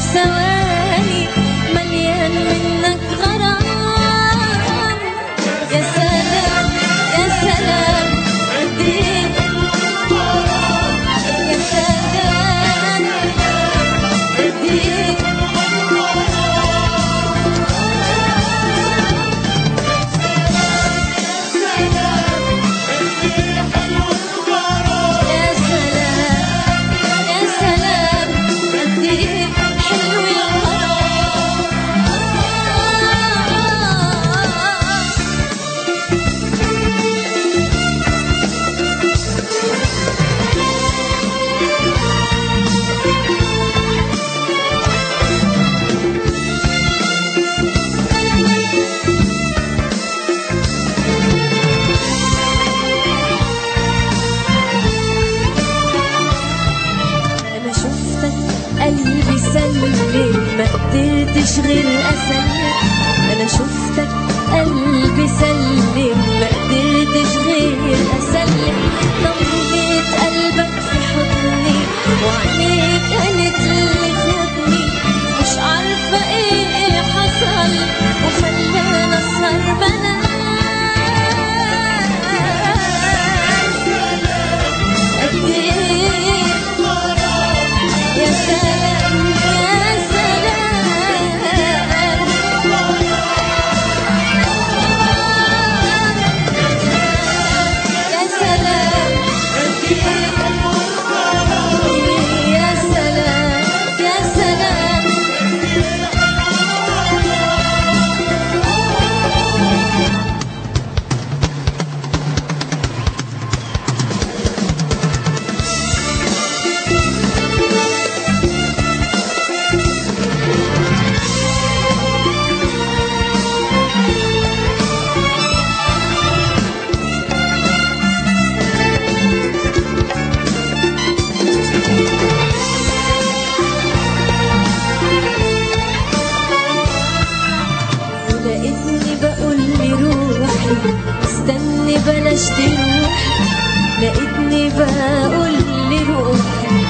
ثواني مليان منك غرام يا سلام يا سلام قديك يا سلام قديك يا سلام يا سلام قديك حلو الغرام أنا شفتك قلبي سلم ما قدرتش غير أسلم أنا شفتك قلبي سلم ما قدرتش غير أسلم ضميت قلبك في حضني وعينيك قالت لي خدني مش عارفة إيه حصل وخلاني أسهر بنام قد إيه يا سلام يا سلام يا سلام يا سلام يا سلام لقيتني بقول لروحي استني بلاش تروح لقيتني بقول لروحي